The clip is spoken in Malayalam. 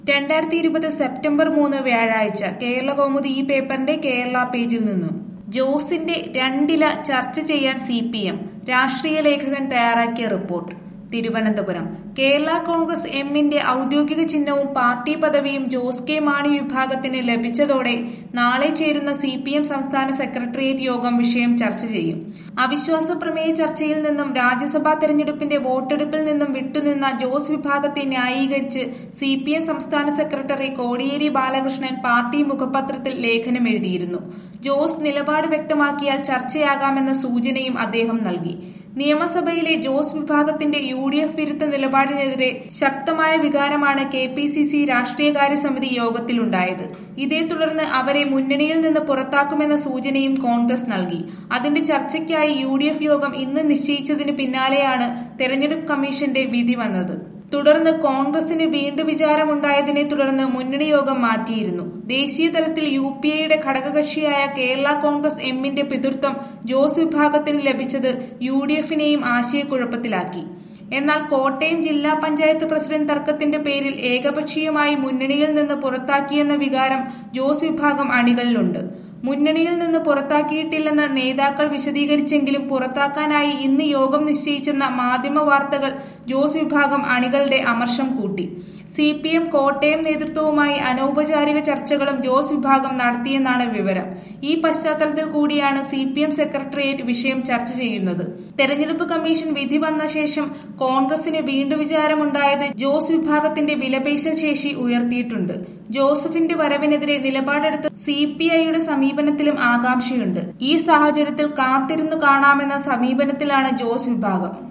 രണ്ടായിരത്തി ഇരുപത് സെപ്റ്റംബർ മൂന്ന് വ്യാഴാഴ്ച കേരള കൗമുദി ഈ പേപ്പറിന്റെ കേരള പേജിൽ നിന്നും ജോസിന്റെ രണ്ടില ചർച്ച ചെയ്യാൻ സി പി എം രാഷ്ട്രീയ ലേഖകൻ തയ്യാറാക്കിയ റിപ്പോർട്ട് തിരുവനന്തപുരം കേരള കോൺഗ്രസ് എമ്മിന്റെ ഔദ്യോഗിക ചിഹ്നവും പാർട്ടി പദവിയും ജോസ് കെ മാണി വിഭാഗത്തിന് ലഭിച്ചതോടെ നാളെ ചേരുന്ന സി പി എം സംസ്ഥാന സെക്രട്ടേറിയറ്റ് യോഗം വിഷയം ചർച്ച ചെയ്യും അവിശ്വാസ പ്രമേയ ചർച്ചയിൽ നിന്നും രാജ്യസഭാ തെരഞ്ഞെടുപ്പിന്റെ വോട്ടെടുപ്പിൽ നിന്നും വിട്ടുനിന്ന ജോസ് വിഭാഗത്തെ ന്യായീകരിച്ച് സി പി എം സംസ്ഥാന സെക്രട്ടറി കോടിയേരി ബാലകൃഷ്ണൻ പാർട്ടി മുഖപത്രത്തിൽ ലേഖനം എഴുതിയിരുന്നു ജോസ് നിലപാട് വ്യക്തമാക്കിയാൽ ചർച്ചയാകാമെന്ന സൂചനയും അദ്ദേഹം നൽകി നിയമസഭയിലെ ജോസ് വിഭാഗത്തിന്റെ യു ഡി എഫ് വിരുദ്ധ നിലപാടിനെതിരെ ശക്തമായ വികാരമാണ് കെ പി സി സി രാഷ്ട്രീയകാര്യ സമിതി യോഗത്തിലുണ്ടായത് ഇതേ തുടർന്ന് അവരെ മുന്നണിയിൽ നിന്ന് പുറത്താക്കുമെന്ന സൂചനയും കോൺഗ്രസ് നൽകി അതിന്റെ ചർച്ചയ്ക്കായി യു ഡി എഫ് യോഗം ഇന്ന് നിശ്ചയിച്ചതിന് പിന്നാലെയാണ് തെരഞ്ഞെടുപ്പ് കമ്മീഷന്റെ വിധി വന്നത് തുടർന്ന് കോൺഗ്രസിന് വീണ്ടും വിചാരമുണ്ടായതിനെ തുടർന്ന് മുന്നണി യോഗം മാറ്റിയിരുന്നു ദേശീയ തലത്തിൽ യു പി എയുടെ ഘടകകക്ഷിയായ കേരള കോൺഗ്രസ് എമ്മിന്റെ പിതൃത്വം ജോസ് വിഭാഗത്തിന് ലഭിച്ചത് യു ഡി എഫിനെയും ആശയക്കുഴപ്പത്തിലാക്കി എന്നാൽ കോട്ടയം ജില്ലാ പഞ്ചായത്ത് പ്രസിഡന്റ് തർക്കത്തിന്റെ പേരിൽ ഏകപക്ഷീയമായി മുന്നണിയിൽ നിന്ന് പുറത്താക്കിയെന്ന വികാരം ജോസ് വിഭാഗം അണികളിലുണ്ട് മുന്നണിയിൽ നിന്ന് പുറത്താക്കിയിട്ടില്ലെന്ന് നേതാക്കൾ വിശദീകരിച്ചെങ്കിലും പുറത്താക്കാനായി ഇന്ന് യോഗം നിശ്ചയിച്ചെന്ന മാധ്യമ വാർത്തകൾ ജോസ് വിഭാഗം അണികളുടെ അമർഷം കൂട്ടി സി പി എം കോട്ടയം നേതൃത്വവുമായി അനൗപചാരിക ചർച്ചകളും ജോസ് വിഭാഗം നടത്തിയെന്നാണ് വിവരം ഈ പശ്ചാത്തലത്തിൽ കൂടിയാണ് സി പി എം സെക്രട്ടേറിയറ്റ് വിഷയം ചർച്ച ചെയ്യുന്നത് തെരഞ്ഞെടുപ്പ് കമ്മീഷൻ വിധി വന്ന ശേഷം കോൺഗ്രസിന് വീണ്ടും വിചാരമുണ്ടായത് ജോസ് വിഭാഗത്തിന്റെ വിലപേശൽ ശേഷി ഉയർത്തിയിട്ടുണ്ട് ജോസഫിന്റെ വരവിനെതിരെ നിലപാടെടുത്ത സി പി ഐയുടെ സമീപനത്തിലും ആകാംക്ഷയുണ്ട് ഈ സാഹചര്യത്തിൽ കാത്തിരുന്നു കാണാമെന്ന സമീപനത്തിലാണ് ജോസ് വിഭാഗം